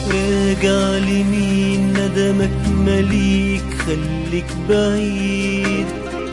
راجع لمين ندمك مليك خليك بعيد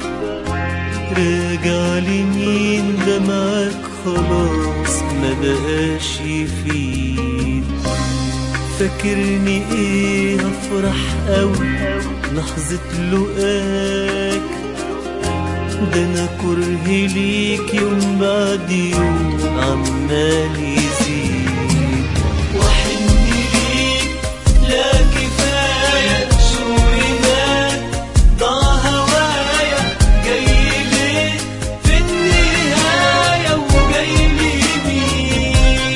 راجع لمين دمعك خلاص ما بقاش يفيد فاكرني ايه افرح قوي لحظة لقاك ده انا كرهي ليك يوم بعد يوم عمال يزيد وحن ليك لا كفاية شو هناك ضاع هوايا جاي ليه في النهاية وجاي لي مين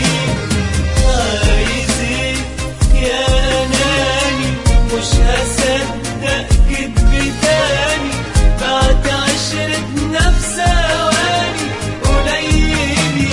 عايز ايه يا اناني مش هصدق كدب تاني بعد عشرتنا في ثواني قليلين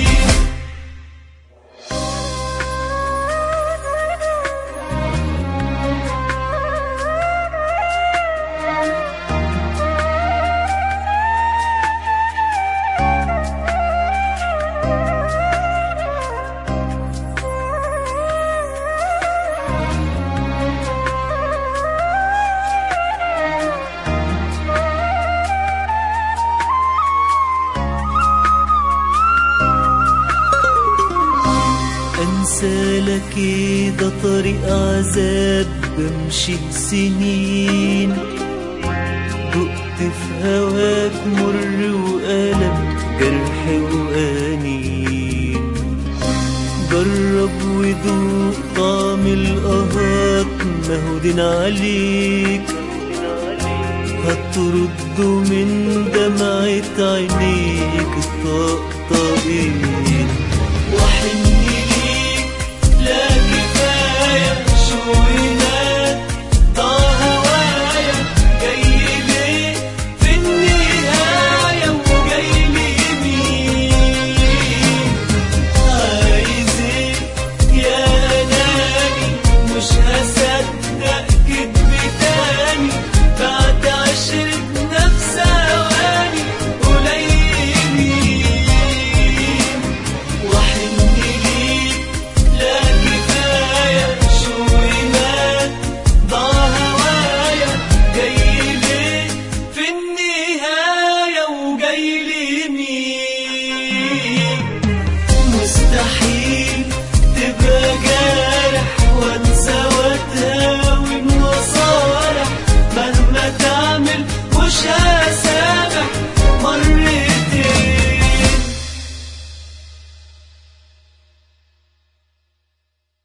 انسى لك إيه ده طريق عذاب بمشي سنين دقت في هواك مر وألم جرح وأنين جرب ودوق طعم القهات مهودين عليك هترد من دمعة عينيك الطقطقين